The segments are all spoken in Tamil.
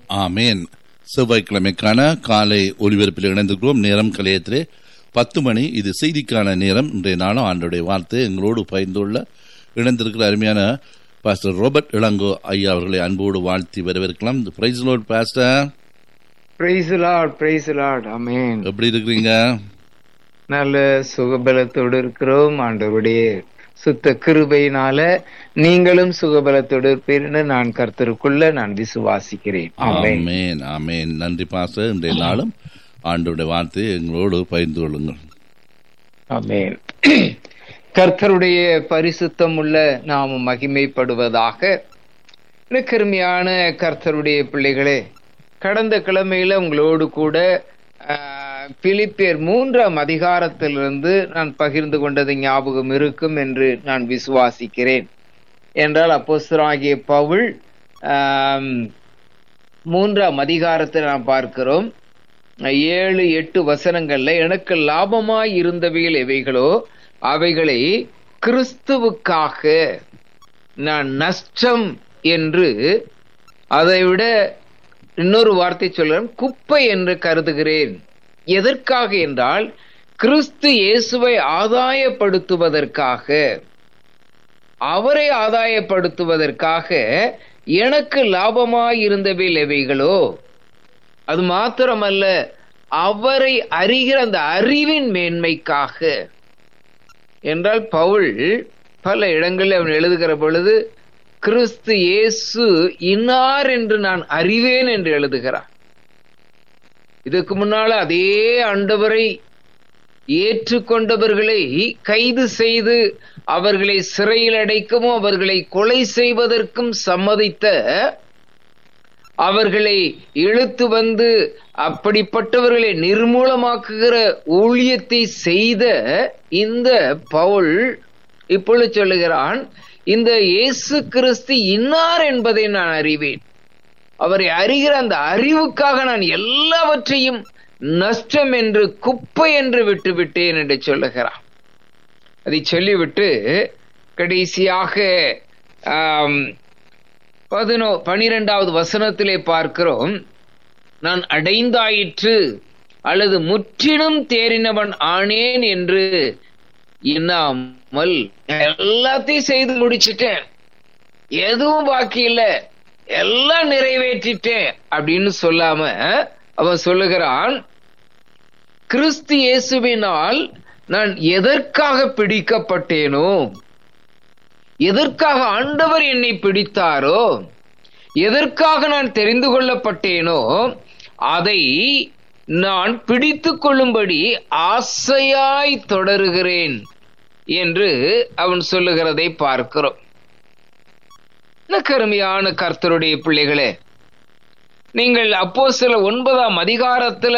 ஆமேன் செவ்வாய்க்கிழமைக்கான காலை ஒலிபரப்பில் இணைந்திருக்கிறோம் நேரம் கலையத்திலே பத்து மணி இது செய்திக்கான நேரம் இன்றைய நாளும் ஆண்டுடைய வார்த்தை எங்களோடு பகிர்ந்துள்ள இணைந்திருக்கிற அருமையான பாஸ்டர் ரோபர்ட் இளங்கோ ஐயா அவர்களை அன்போடு வாழ்த்தி வரவேற்கலாம் praise lord pastor praise lord praise lord amen எப்படி இருக்கிறீங்க நல்ல சுகபலத்தோடு இருக்கிறோம் ஆண்டவருடைய சுத்த கிருபையினால நீங்களும் சுகபலத்தோடு இருப்பீர்னு நான் கர்த்தருக்குள்ள நான் விசுவாசிக்கிறேன் ஆமென் ஆமேன் ஆமேன் நன்றி பாஸ்டர் இன்றைய நாளும் ஆண்டுடைய வார்த்தையை எங்களோடு பகிர்ந்து கொள்ளுங்கள் ஆமென் கர்த்தருடைய பரிசுத்தம் உள்ள நாம மகிமைப்படுவதாக கிருமையான கர்த்தருடைய பிள்ளைகளே கடந்த கிழமையில உங்களோடு கூட ஆஹ், பிலிப்பியர் மூன்றாம் அதிகாரத்திலிருந்து நான் பகிர்ந்து கொண்டது ஞாபகம் இருக்கும் என்று நான் விசுவாசிக்கிறேன் என்றால் அப்போஸ்தலனாகிய பவுல் ஆம், மூன்றாம் அதிகாரத்தை நாம் பார்க்கிறோம் ஏழு எட்டு வசனங்கள்ல எனக்கு லாபமாய் இருந்தவைகள் எவைகளோ அவைகளை கிறிஸ்துவுக்காக நான் நஷ்டம் என்று அதை விட இன்னொரு வார்த்தை சொல்றேன் குப்பை என்று கருதுகிறேன் எதற்காக என்றால் கிறிஸ்து இயேசுவை ஆதாயப்படுத்துவதற்காக அவரை ஆதாயப்படுத்துவதற்காக எனக்கு லாபமாய் இருந்தவைகள் எவைகளோ அது மாத்திரமல்ல அவரை அறிகிற அந்த அறிவின் மேன்மைக்காக என்றால் பவுல் பல இடங்களில் அவன் எழுதுகிற பொழுது கிறிஸ்து இயேசு இன்னார் என்று நான் அறிவேன் என்று எழுதுகிறான் இதுக்கு முன்னால அதே ஆண்டவரை ஏற்றுக்கொண்டவர்களை கைது செய்து அவர்களை சிறையில் அடைக்கவும் அவர்களை கொலை செய்வதற்கும் சம்மதித்த அவர்களை இழுத்து வந்து அப்படிப்பட்டவர்களை நிர்மூலமாக்குகிற ஊழியத்தை செய்த இந்த பவுல் இப்பொழுது சொல்லுகிறான் இந்த இயேசு கிறிஸ்து இன்னார் என்பதை நான் அறிவேன் அவரை அறிகிற அந்த அறிவுக்காக நான் எல்லாவற்றையும் நஷ்டம் என்று குப்பை என்று விட்டு விட்டேன் என்று சொல்லுகிறான் அதை சொல்லிவிட்டு கடைசியாக ஆம், பதினோ பனிரெண்டாவது வசனத்திலே பார்க்கிறோம் நான் அடைந்தாயிற்று அல்லது முற்றிலும் தேறினவன் ஆனேன் என்று எண்ணாமல் எல்லாத்தையும் செய்து முடிச்சிட்டேன் எதுவும் பாக்கி இல்ல எல்லாம் நிறைவேற்றிட்டேன் அப்படின்னு சொல்லாம அவன் சொல்லுகிறான் கிறிஸ்து இயேசுவினால் நான் எதற்காக பிடிக்கப்பட்டேனோ எதற்காக ஆண்டவர் என்னை பிடித்தாரோ எதற்காக நான் தெரிந்து கொள்ளப்பட்டேனோ அதை நான் பிடித்துக் கொள்ளும்படி ஆசையாய் தொடருகிறேன் என்று அவன் சொல்லுகிறதை பார்க்கிறோம் என்ன கருமையான கர்த்தருடைய பிள்ளைகளே நீங்கள் அப்போ சில ஒன்பதாம் அதிகாரத்துல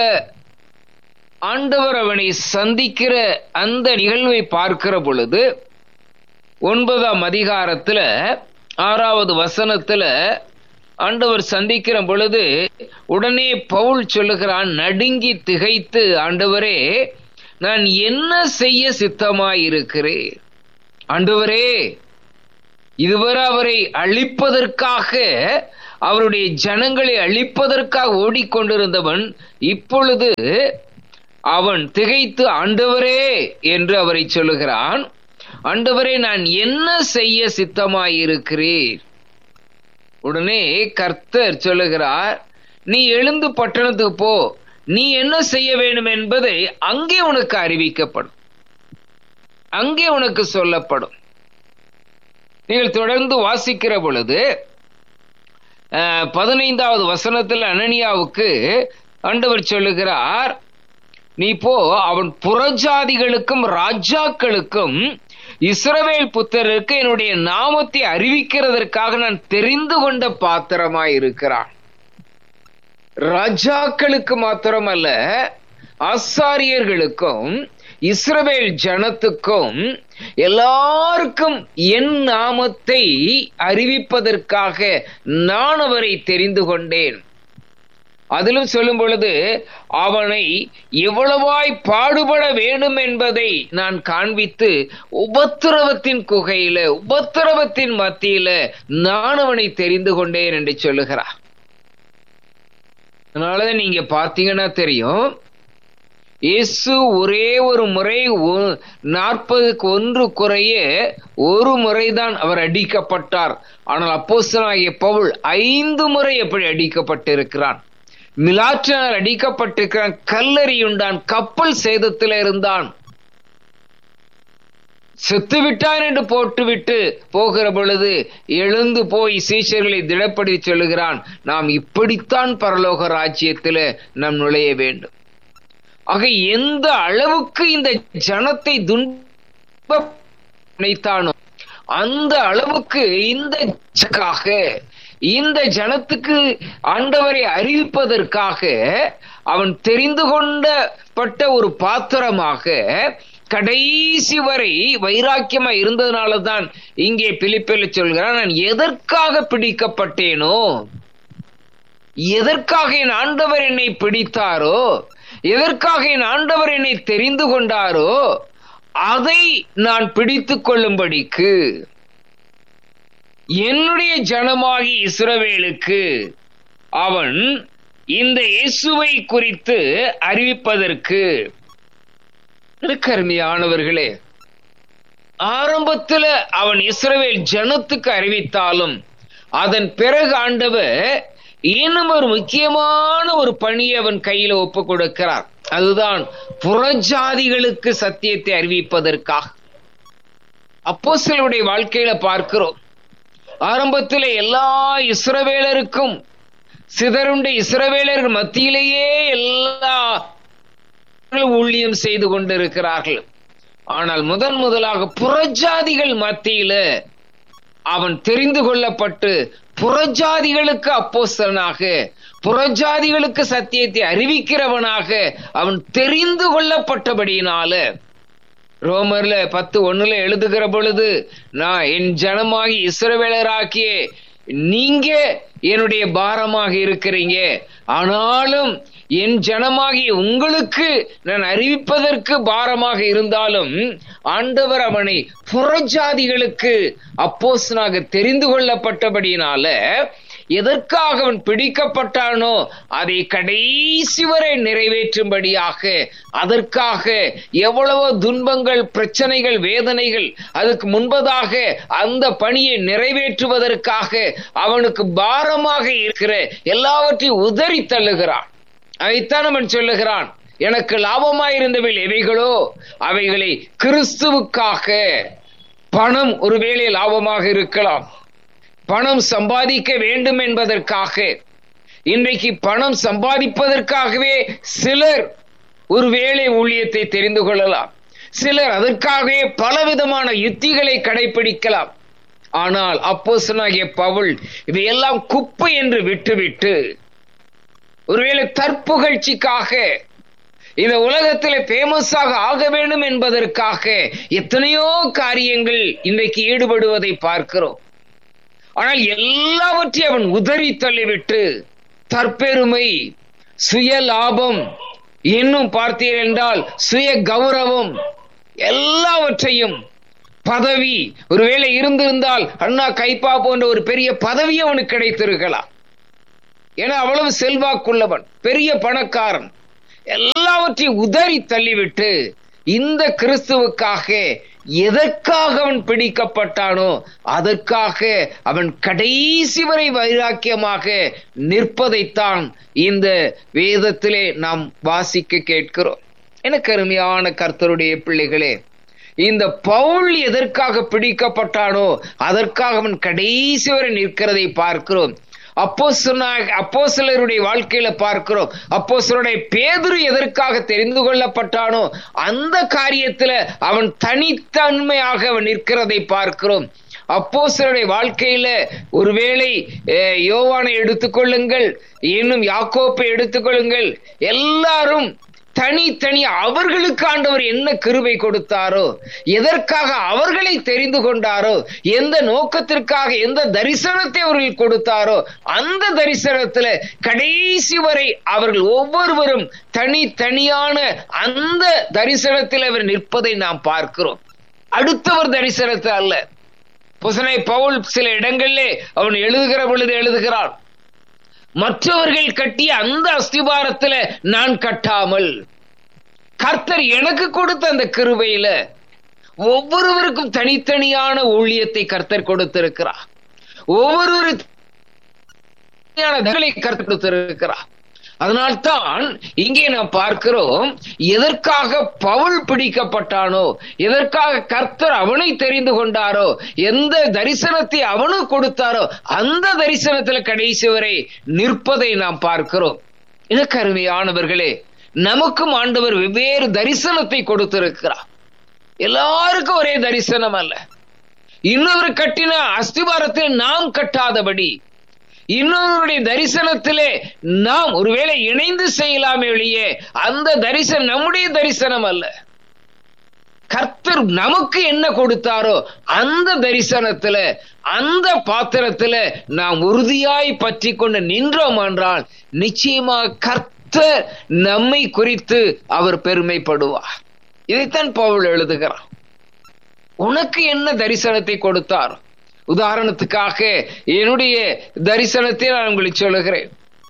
ஆண்டவர் அவனை சந்திக்கிற அந்த நிகழ்வை பார்க்கிற பொழுது ஒன்பதாம் அதிகாரத்துல ஆறாவது வசனத்துல ஆண்டவர் சந்திக்கிற பொழுது உடனே பவுல் சொல்லுகிறான் நடுங்கி திகைத்து ஆண்டவரே நான் என்ன செய்ய சித்தமாயிருக்கிறேன் ஆண்டவரே இதுவரை அவரை அழிப்பதற்காக அவருடைய ஜனங்களை அழிப்பதற்காக ஓடிக்கொண்டிருந்தவன் இப்பொழுது அவன் திகைத்து ஆண்டவரே என்று அவரை சொல்லுகிறான் ஆண்டவரே நான் என்ன செய்ய சித்தமாயிருக்கிறேன் உடனே கர்த்தர் சொல்லுகிறார் நீ எழுந்து பட்டணத்துக்கு போ நீ என்ன செய்ய வேண்டும் என்பதை அங்கே உனக்கு அறிவிக்கப்படும் அங்கே உனக்கு சொல்லப்படும் நீங்கள் தொடர்ந்து வாசிக்கிற பொழுது அஹ், பதினைந்தாவது வசனத்தில் அனனியாவுக்கு ஆண்டவர் சொல்லுகிறார் நீ போ அவன் புறஜாதிகளுக்கும் ராஜாக்களுக்கும் இஸ்ரவேல் புத்தருக்கு என்னுடைய நாமத்தை அறிவிக்கிறதற்காக நான் தெரிந்து கொண்ட பாத்திரமாய் இருக்கிறான் ராஜாக்களுக்கு மாத்திரமல்ல ஆசாரியர்களுக்கும் இஸ்ரவேல் ஜனத்துக்கும் எல்லாருக்கும் என் நாமத்தை அறிவிப்பதற்காக நான் அவரை தெரிந்து கொண்டேன் அதிலும் சொல்லும் பொழுது அவனை எவ்வளவாய் பாடுபட வேண்டும் என்பதை நான் காண்பித்து உபத்திரவத்தின் குகையில உபத்திரவத்தின் மத்தியில நான் அவனை தெரிந்து கொண்டேன் என்று சொல்லுகிறார் அதனாலதான் நீங்க பார்த்தீங்கன்னா தெரியும் இயேசு ஒரே ஒரு முறை ஒ- நாற்பதுக்கு ஒன்று குறைய ஒரு முறைதான் அவர் அடிக்கப்பட்டார் ஆனால் அப்போஸ்தலனாகிய பவுல் ஐந்து முறை எப்படி அடிக்கப்பட்டிருக்கிறான் மிலாற்றினால் அடிக்கப்பட்டிருக்கிறான் கல்லறியுண்டான் கப்பல் சேதத்தில் இருந்தான் செத்து விட்டான் என்று போட்டுவிட்டு போகிற பொழுது எழுந்து போய் சீஷர்களை திடப்படுத்தி சொல்லுகிறான் நாம் இப்படித்தான் பரலோக ராஜ்யத்தில் நாம் நுழைய வேண்டும் ஆக எந்த அளவுக்கு இந்த ஜனத்தை துன்ப நினைத்தானோ அந்த அளவுக்கு இந்த ஜனத்துக்காக இந்த ஜனத்துக்கு ஆண்டவரை அறிவிப்பதற்காக அவன் தெரிந்து கொண்டப்பட்ட ஒரு பாத்திரமாக கடைசி வரை வைராக்கியமா இருந்ததுனால தான் இங்கே பிலிப்பில் சொல்கிறான் நான் எதற்காக பிடிக்கப்பட்டேனோ எதற்காக என் ஆண்டவர் என்னை பிடித்தாரோ எதற்காக என் ஆண்டவர் என்னை தெரிந்து கொண்டாரோ அதை நான் பிடித்துக் கொள்ளும்படிக்கு என்னுடைய ஜனமாகி இஸ்ரவேலுக்கு அவன் இந்த இயேசுவை குறித்து அறிவிப்பதற்கு கருமையானவர்களே ஆரம்பத்துல அவன் இஸ்ரவேல் ஜனத்துக்கு அறிவித்தாலும் அதன் பிறகு ஆண்டவர் இன்னும் ஒரு முக்கியமான ஒரு பணியை அவன் கையில ஒப்பு கொடுக்கிறார் அதுதான் புறஜாதிகளுக்கு சத்தியத்தை அறிவிப்பதற்காக அப்போ சிலருடைய வாழ்க்கையில பார்க்கிறோம் ஆரம்பத்தில் எல்லா இஸ்ரவேலருக்கும் சிதறுண்ட இஸ்ரவேலர் மத்தியிலேயே எல்லா ஊழியம் செய்து கொண்டிருக்கிறார்கள் ஆனால் முதன் முதலாக புறஜாதிகள் மத்தியில அவன் தெரிந்து கொள்ளப்பட்டு புறஜாதிகளுக்கு அப்போஸ்தலனாக புறஜாதிகளுக்கு சத்தியத்தை அறிவிக்கிறவனாக அவன் தெரிந்து கொள்ளப்பட்டபடியினால ரோமர்ல பத்து ஒண்ணுல எழுதுகிற பொழுது நான் என் ஜனமாகி இஸ்ரவேலராக்கிய நீங்க என்னுடைய பாரமாக இருக்கிறீங்க ஆனாலும் என் ஜனமாகி உங்களுக்கு நான் அறிவிப்பதற்கு பாரமாக இருந்தாலும் ஆண்டவர் அவனை புறஜாதிகளுக்கு அப்போஸ்தலனாக தெரிந்து கொள்ளப்பட்டபடியினால எதற்காக அவன் பிடிக்கப்பட்டானோ அதை கடைசி வரை நிறைவேற்றும்படியாக அதற்காக எவ்வளவோ துன்பங்கள் பிரச்சனைகள் வேதனைகள் அதுக்கு முன்பதாக அந்த பணியை நிறைவேற்றுவதற்காக அவனுக்கு பாரமாக இருக்கிற எல்லாவற்றையும் உதறி தள்ளுகிறான் அதைத்தான் அவன் சொல்லுகிறான் எனக்கு லாபமாயிருந்தவை எவைகளோ அவைகளை கிறிஸ்துவுக்காக பணம் ஒருவேளை லாபமாக இருக்கலாம் பணம் சம்பாதிக்க வேண்டும் என்பதற்காக இன்றைக்கு பணம் சம்பாதிப்பதற்காகவே சிலர் ஒருவேளை ஊழியத்தை தெரிந்து கொள்ளலாம் சிலர் அதற்காகவே பலவிதமான யுத்திகளை கடைபிடிக்கலாம் ஆனால் அப்போசனாகிய பவுல் இதையெல்லாம் குப்பை என்று விட்டுவிட்டு ஒருவேளை தற்புகழ்ச்சிக்காக இந்த உலகத்தில் பேமஸாக ஆக வேண்டும் என்பதற்காக எத்தனையோ காரியங்கள் இன்றைக்கு ஈடுபடுவதை பார்க்கிறோம் ஆனால் எல்லாவற்றையும் அவன் உதறி தள்ளிவிட்டு தற்பெருமை சுய லாபம் இன்னும் பார்த்தீர்கள் என்றால் சுய கௌரவம் எல்லாவற்றையும் பதவி ஒருவேளை இருந்திருந்தால் அண்ணா கைப்பா போன்ற ஒரு பெரிய பதவி அவனுக்கு கிடைத்திருக்கலாம் ஏன்னா அவ்வளவு செல்வாக்குள்ளவன் பெரிய பணக்காரன் எல்லாவற்றையும் உதறி தள்ளிவிட்டு இந்த கிறிஸ்துவுக்காக எதற்காக அவன் பிடிக்கப்பட்டானோ அதற்காக அவன் கடைசி வரை வைராக்கியமாக நிற்பதைத்தான் இந்த வேதத்திலே நாம் வாசிக்க கேட்கிறோம் எனக்கு அருமையான கர்த்தருடைய பிள்ளைகளே இந்த பவுல் எதற்காக பிடிக்கப்பட்டானோ அதற்காக அவன் கடைசி வரை நிற்கிறதை பார்க்கிறோம் அப்போ அப்போ சிலருடைய வாழ்க்கையில பார்க்கிறோம் அப்போ சிலருடைய பேதுரு எதற்காக தெரிந்து கொள்ளப்பட்டானோ அந்த காரியத்துல அவன் தனித்தன்மையாக அவன் நிற்கிறதை பார்க்கிறோம் அப்போ சிலருடைய வாழ்க்கையில ஒருவேளை யோவானை எடுத்துக்கொள்ளுங்கள் இன்னும் யாக்கோப்பை எடுத்துக்கொள்ளுங்கள் எல்லாரும் தனித்தனி அவர்களுக்கு ஆண்டவர் என்ன கிருபை கொடுத்தாரோ எதற்காக அவர்களை தெரிந்து கொண்டாரோ எந்த நோக்கத்திற்காக எந்த தரிசனத்தை அவர்கள் கொடுத்தாரோ அந்த தரிசனத்துல கடைசி வரை அவர்கள் ஒவ்வொருவரும் தனித்தனியான அந்த தரிசனத்தில் அவர் நிற்பதை நாம் பார்க்கிறோம் அடுத்தவர் தரிசனத்தை அல்ல புசனை பவுல் சில இடங்களிலே அவன் எழுதுகிற பொழுது எழுதுகிறான் மற்றவர்கள் கட்டிய அந்த அஸ்திபாரத்துல நான் கட்டாமல் கர்த்தர் எனக்கு கொடுத்த அந்த கிருபையில ஒவ்வொருவருக்கும் தனித்தனியான ஊழியத்தை கர்த்தர் கொடுத்திருக்கிறார் ஒவ்வொரு கர்த்தர் கொடுத்திருக்கிறார் அதனால்தான் இங்கே நாம் பார்க்கிறோம் எதற்காக பவுல் பிடிக்கப்பட்டானோ எதற்காக கர்த்தர் அவனை தெரிந்து கொண்டாரோ எந்த தரிசனத்தை அவனு கொடுத்தாரோ அந்த தரிசனத்துல கடைசி வரை நிற்பதை நாம் பார்க்கிறோம் எனக்கு அருமையானவர்களே நமக்கும் ஆண்டவர் வெவ்வேறு தரிசனத்தை கொடுத்திருக்கிறார் எல்லாருக்கும் ஒரே தரிசனம் அல்ல இன்னொரு கட்டின அஸ்திவாரத்தில் நாம் கட்டாதபடி இன்னொருடைய தரிசனத்திலே நாம் ஒருவேளை இணைந்து செய்யலாமே வெளியே அந்த தரிசனம் நம்முடைய தரிசனம் அல்ல கர்த்தர் நமக்கு என்ன கொடுத்தாரோ அந்த தரிசனத்துல அந்த பாத்திரத்துல நாம் உறுதியாய் பற்றி கொண்டு நின்றோம் என்றால் நிச்சயமாக கர்த்தர் நம்மை குறித்து அவர் பெருமைப்படுவார் இதைத்தான் பவுல் எழுதுகிறார் உனக்கு என்ன தரிசனத்தை கொடுத்தார் உதாரணத்துக்காக என்னுடைய தரிசனத்தை நான் உங்களுக்கு சொல்லுகிறேன்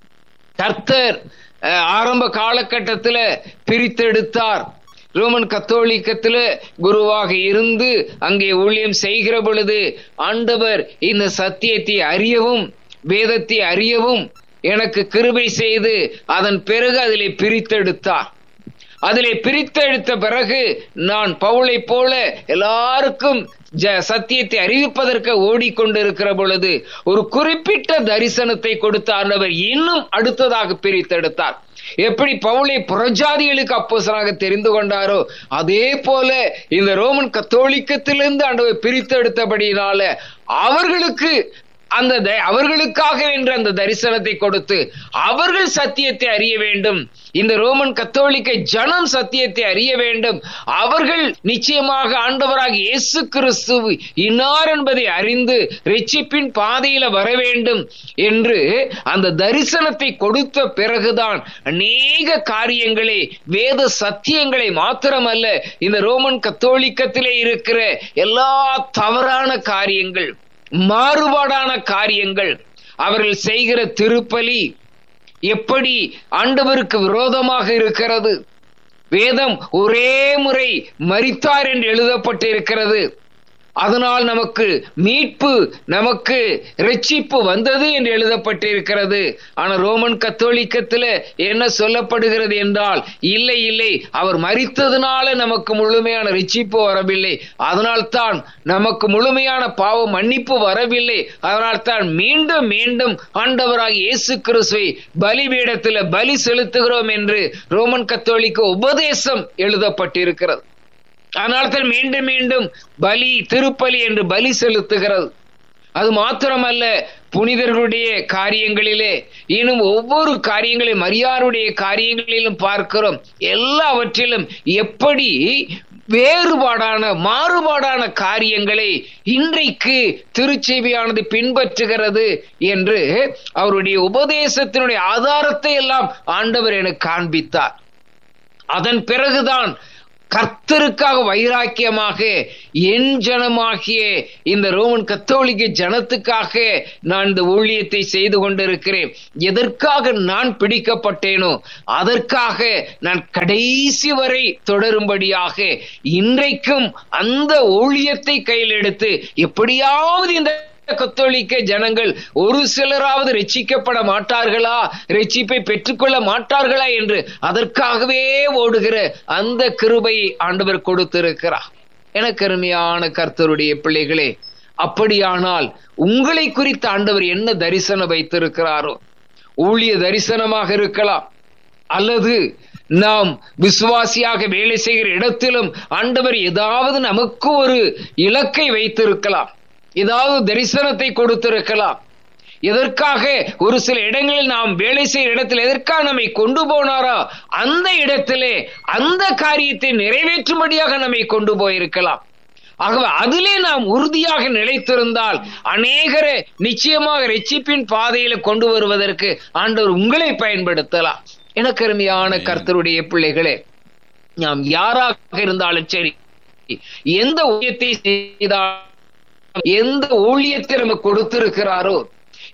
கர்த்தர் ஆரம்ப காலகட்டத்தில் பிரித்தெடுத்தார் ரோமன் கத்தோலிக்கத்தில் குருவாக இருந்து அங்கே ஊழியம் செய்கிற பொழுது ஆண்டவர் இந்த சத்தியத்தை அறியவும் வேதத்தை அறியவும் எனக்கு கிருபை செய்து அதன் பிறகு அதிலே பிரித்தெடுத்தார் அதிலே பிரித்தெடுத்த பிறகு நான் பவுளை போல எல்லாருக்கும் சத்தியத்தை அறிவிப்பதற்கு ஓடிக்கொண்டிருக்கிற பொழுது ஒரு குறிப்பிட்ட தரிசனத்தை கொடுத்த ஆண்டவர் இன்னும் அடுத்ததாக பிரித்தெடுத்தார் எப்படி பவுளை புறஜாதிகளுக்கு அப்போசனாக தெரிந்து கொண்டாரோ அதே போல இந்த ரோமன் கத்தோலிக்கத்திலிருந்து ஆண்டவர் பிரித்தெடுத்தபடியினால அவர்களுக்கு அந்த அவர்களுக்காக என்ற அந்த தரிசனத்தை கொடுத்து அவர்கள் சத்தியத்தை அறிய வேண்டும் இந்த ரோமன் கத்தோலிக்க ஜனம் சத்தியத்தை அறிய வேண்டும் அவர்கள் நிச்சயமாக ஆண்டவராக இயேசு கிறிஸ்து இன்னார் என்பதை அறிந்து ரிச்சிப்பின் பாதையில வர வேண்டும் என்று அந்த தரிசனத்தை கொடுத்த பிறகுதான் அநேக காரியங்களை வேத சத்தியங்களை மாத்திரமல்ல இந்த ரோமன் கத்தோலிக்கத்திலே இருக்கிற எல்லா தவறான காரியங்கள் மாறுபாடான காரியங்கள் அவர்கள் செய்கிற திருப்பலி எப்படி ஆண்டவருக்கு விரோதமாக இருக்கிறது வேதம் ஒரே முறை மறித்தார் என்று எழுதப்பட்டிருக்கிறது அதனால் நமக்கு மீட்பு நமக்கு ரட்சிப்பு வந்தது என்று எழுதப்பட்டிருக்கிறது ஆனால் ரோமன் கத்தோலிக்கத்தில் என்ன சொல்லப்படுகிறது என்றால் இல்லை இல்லை அவர் மறித்ததுனால நமக்கு முழுமையான ரட்சிப்பு வரவில்லை அதனால்தான் நமக்கு முழுமையான பாவ மன்னிப்பு வரவில்லை அதனால்தான் மீண்டும் மீண்டும் ஆண்டவராக இயேசு கிறிஸ்துவை பலிபீடத்தில் பலி செலுத்துகிறோம் என்று ரோமன் கத்தோலிக்க உபதேசம் எழுதப்பட்டிருக்கிறது அதனால்தான் மீண்டும் மீண்டும் பலி திருப்பலி என்று பலி செலுத்துகிறது அது மாத்திரமல்ல புனிதர்களுடைய காரியங்களிலே இன்னும் ஒவ்வொரு காரியங்களையும் மரியாருடைய காரியங்களிலும் பார்க்கிறோம் எல்லாவற்றிலும் எப்படி வேறுபாடான மாறுபாடான காரியங்களை இன்றைக்கு திருச்செவியானது பின்பற்றுகிறது என்று அவருடைய உபதேசத்தினுடைய ஆதாரத்தை எல்லாம் ஆண்டவர் எனக்கு காண்பித்தார் அதன் பிறகுதான் கர்த்தருக்காக வைராக்கியமாக என் ஜனமாகிய இந்த ரோமன் கத்தோலிக்க ஜனத்துக்காக நான் இந்த ஊழியத்தை செய்து கொண்டிருக்கிறேன் எதற்காக நான் பிடிக்கப்பட்டேனோ அதற்காக நான் கடைசி வரை தொடரும்படியாக இன்றைக்கும் அந்த ஊழியத்தை கையில் எடுத்து எப்படியாவது இந்த கத்தோலிக்க ஜனங்கள் ஒரு சிலராவது ரட்சிக்கப்பட மாட்டார்களா ரட்சிப்பை பெற்றுக்கொள்ள மாட்டார்களா என்று அதற்காகவே ஓடுகிற அந்த கிருபை ஆண்டவர் கொடுத்திருக்கிறார் எனக்கு அருமையான கர்த்தருடைய பிள்ளைகளே அப்படியானால் உங்களை குறித்து ஆண்டவர் என்ன தரிசனம் வைத்திருக்கிறாரோ ஊழிய தரிசனமாக இருக்கலாம் அல்லது நாம் விசுவாசியாக வேலை செய்கிற இடத்திலும் ஆண்டவர் ஏதாவது நமக்கு ஒரு இலக்கை வைத்திருக்கலாம் ஏதாவது தரிசனத்தை கொடுத்திருக்கலாம் எதற்காக ஒரு சில இடங்களில் நாம் வேலை செய்கிற இடத்தில் எதற்காக நம்மை கொண்டு போனாரோ அந்த இடத்திலே அந்த காரியத்தை நிறைவேற்றும்படியாக நம்மை கொண்டு போயிருக்கலாம் ஆகவே அதிலே நாம் உறுதியாக நிலைத்திருந்தால் அநேகரை நிச்சயமாக ரட்சிப்பின் பாதையில கொண்டு வருவதற்கு ஆண்டவர் உங்களை பயன்படுத்தலாம் எனக்கு அருமையான கர்த்தருடைய பிள்ளைகளே நாம் யாராக இருந்தாலும் சரி எந்த ஊழியத்தை செய்தால் எந்த ஊழியத்தை நமக்கு கொடுத்திருக்கிறாரோ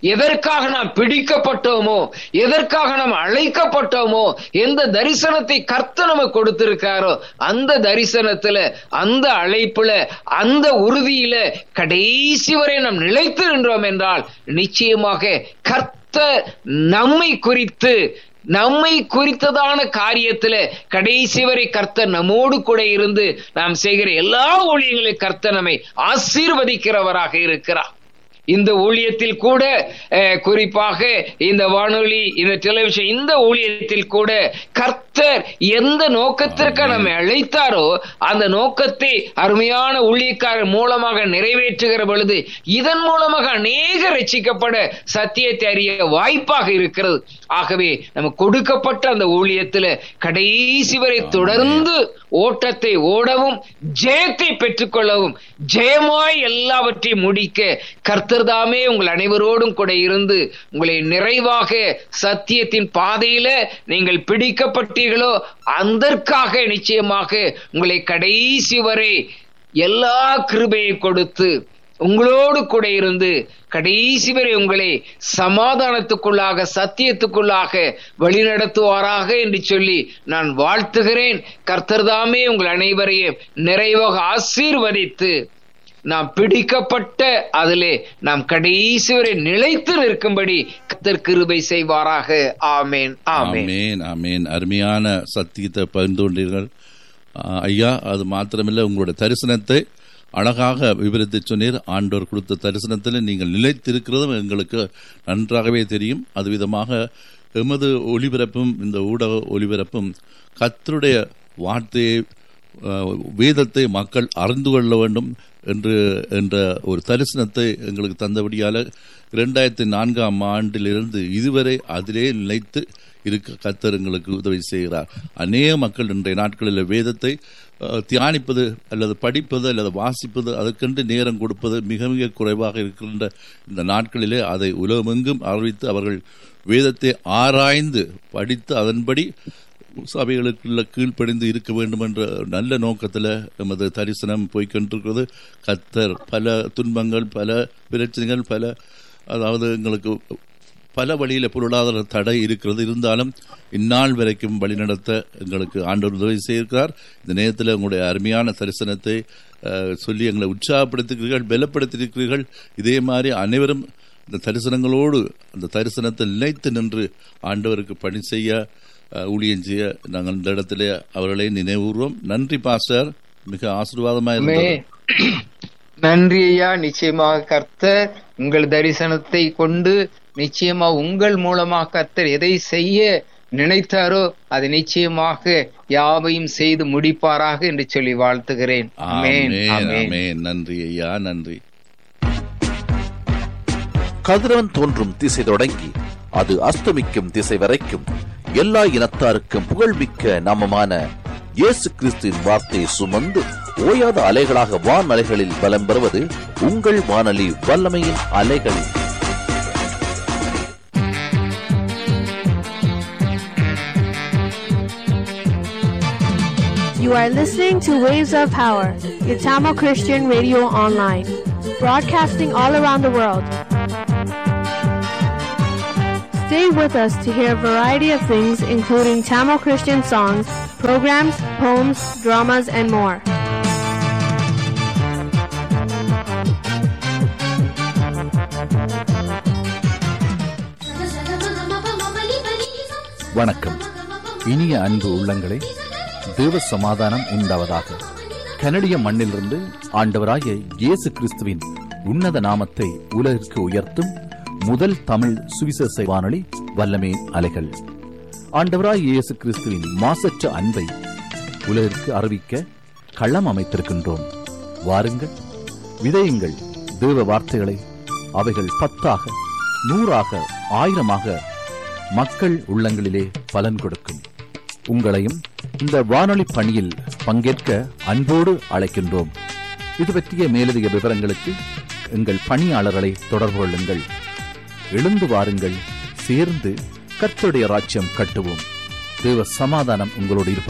எதற்காக நாம் பிடிக்கப்பட்டோமோ எதற்காக நாம் அழைக்கப்பட்டோமோ எந்த தரிசனத்தை கர்த்த நமக்கு கொடுத்திருக்காரோ அந்த தரிசனத்துல அந்த அழைப்புல அந்த உறுதியில கடைசி வரை நாம் நிலைத்து நின்றோம் என்றால் நிச்சயமாக கர்த்த நம்மை குறித்து நம்மை குறித்ததான காரியத்துல கடைசி வரை கர்த்தர் நம்மோடு கூட இருந்து நாம் செய்கிற எல்லா ஊழியங்களையும் கர்த்தர் நம்மை ஆசீர்வதிக்கிறவராக இருக்கிறார் இந்த ஊழியத்தில் கூட அஹ், குறிப்பாக இந்த வானொலி இந்த டெலிவிஷன் இந்த ஊழியத்தில் கூட கர்த்தர் எந்த நோக்கத்திற்கு நம்மை அழைத்தாரோ அந்த நோக்கத்தை அருமையான ஊழியக்காரர் மூலமாக நிறைவேற்றுகிற பொழுது இதன் மூலமாக அநேக ரட்சிக்கப்பட சத்தியத்தை அறிய வாய்ப்பாக இருக்கிறது ஆகவே நமக்கு கொடுக்கப்பட்ட அந்த ஊழியத்துல கடைசி வரை தொடர்ந்து ஓட்டத்தை ஓடவும் ஜெயத்தை பெற்றுக்கொள்ளவும் ஜெயமாய் எல்லாவற்றையும் முடிக்க கர்த்தர்தாமே உங்கள் அனைவரோடும் கூட இருந்து உங்களை நிறைவாக சத்தியத்தின் பாதையில நீங்கள் பிடிக்கப்பட்டீர்களோ அதற்காக நிச்சயமாக உங்களை கடைசி வரை எல்லா கிருபையை கொடுத்து உங்களோடு கூட இருந்து கடைசி வரை உங்களை சமாதானத்துக்குள்ளாக சத்தியத்துக்குள்ளாக வழிநடத்துவாராக என்று சொல்லி நான் வாழ்த்துகிறேன் கர்த்தர்தாமே உங்கள் அனைவரையும் நிறைவாக ஆசீர்வதித்து நாம் பிடிக்கப்பட்ட அதிலே நாம் கடைசி வரை நிலைத்து நிற்கும்படி கர்த்தர் கிருபை செய்வாராக ஆமேன் ஆமேன் ஆமேன் ஆமேன் அருமையான சத்தியத்தை பகிர்ந்து கொண்டீர்கள் ஆ, ஐயா அது மாத்திரமில்லை உங்களுடைய தரிசனத்தை அழகாக விவரித்து சொன்னீர் ஆண்டவர் கொடுத்த தரிசனத்தில் நீங்கள் நிலைத்திருக்கிறதும் எங்களுக்கு நன்றாகவே தெரியும் அது விதமாக எமது ஒளிபரப்பும் இந்த ஊடக ஒளிபரப்பும் கர்த்தருடைய வார்த்தையை அஹ், வேதத்தை மக்கள் அறிந்து கொள்ள வேண்டும் என்று என்ற ஒரு தரிசனத்தை எங்களுக்கு தந்தபடியால இரண்டாயிரத்தி நான்காம் ஆண்டிலிருந்து இதுவரை அதிலே நிலைத்து இருக்க கத்தர் எங்களுக்கு உதவி செய்கிறார் அநேக மக்கள் இன்றைய நாட்களில் வேதத்தை அஹ், தியானிப்பது அல்லது படிப்பது அல்லது வாசிப்பது அதற்கென்று நேரம் கொடுப்பது மிக மிக குறைவாக இருக்கின்ற இந்த நாட்களிலே அதை உலகமெங்கும் அறிவித்து அவர்கள் வேதத்தை ஆராய்ந்து படித்து அதன்படி சபைகளுக்குள்ள கீழ்ப்படிந்து இருக்க வேண்டும் என்ற நல்ல நோக்கத்தில் நமது தரிசனம் போய்கொண்டிருக்கிறது கத்தர் பல துன்பங்கள் பல பிரச்சனைகள் பல அதாவது எங்களுக்கு பல வழியில பொருளாதார தடை இருக்கிறது இருந்தாலும் இந்நாள் வரைக்கும் வழிநடத்த எங்களுக்கு ஆண்டவர் உதவி செய்திருக்கிறார் இந்த நேரத்தில் உங்களுடைய அருமையான தரிசனத்தை அஹ், சொல்லி எங்களை உற்சாகப்படுத்திருக்கிறீர்கள் பலப்படுத்தியிருக்கிறீர்கள் இதே மாதிரி அனைவரும் இந்த தரிசனங்களோடு அந்த தரிசனத்தை நிலைத்து நின்று ஆண்டவருக்கு பணி செய்ய அஹ், ஊழியம் செய்ய நாங்கள் இந்த இடத்திலே அவர்களை நினைவுறுவோம் நன்றி பாஸ்டர் மிக ஆசீர்வாதமாக இருந்தது ஆமே. நன்றி ஐயா நிச்சயமாக கர்த்தர் உங்கள் தரிசனத்தை கொண்டு நிச்சயமா உங்கள் மூலமாக கர்த்தர் எதை செய்ய நினைத்தாரோ அது நிச்சயமாக யாவையும் செய்து முடிப்பாராக என்று சொல்லி வாழ்த்துகிறேன் ஆமென், ஆமென் ஆமென். ஆமென் நன்றி ஐயா நன்றி கதிரவன் தோன்றும் திசை தொடங்கி அது அஸ்தமிக்கும் திசை வரைக்கும் எல்லா இனத்தாருக்கும் புகழ்மிக்க நாமமான இயேசு கிறிஸ்துவின் வார்த்தையை சுமந்து ஓயாத அலைகளாக வான் அலைகளில் பலம் பெறுவது உங்கள் வானொலி வல்லமையின் அலைகளில் You are listening to Waves of Power, your Tamil Christian radio online, broadcasting all around the world. Stay with us to hear a variety of things, including Tamil Christian songs, programs, poems, dramas, and more. வணக்கம் இனிய அன்பு உள்ளங்களே தேவ சமாதானம் உண்டாவதாக கனடிய மண்ணிலிருந்து ஆண்டவராகிய இயேசு கிறிஸ்துவின் உன்னத நாமத்தை உலகிற்கு உயர்த்தும் முதல் தமிழ் சுவிசேஷ வானொலி வல்லமே அலைகள் ஆண்டவராய் இயேசு கிறிஸ்துவின் மாசற்ற அன்பை உலகிற்கு அறிவிக்க களம் அமைத்திருக்கின்றோம் வாருங்கள் விதையுங்கள் தேவ வார்த்தைகளை அவைகள் பத்தாக நூறாக ஆயிரமாக மக்கள் உள்ளங்களிலே பலன் கொடுக்கும் உங்களையும் இந்த வானொலி பணியில் பங்கேற்க அன்போடு அழைக்கின்றோம் இது பற்றிய மேலதிக விவரங்களுக்கு எங்கள் பணியாளர்களை தொடர்பு கொள்ளுங்கள் எழுந்து வாருங்கள் சேர்ந்து கர்த்தருடைய ராஜ்யம் கட்டுவோம் தேவ சமாதானம் உங்களோடு இருப்பதாக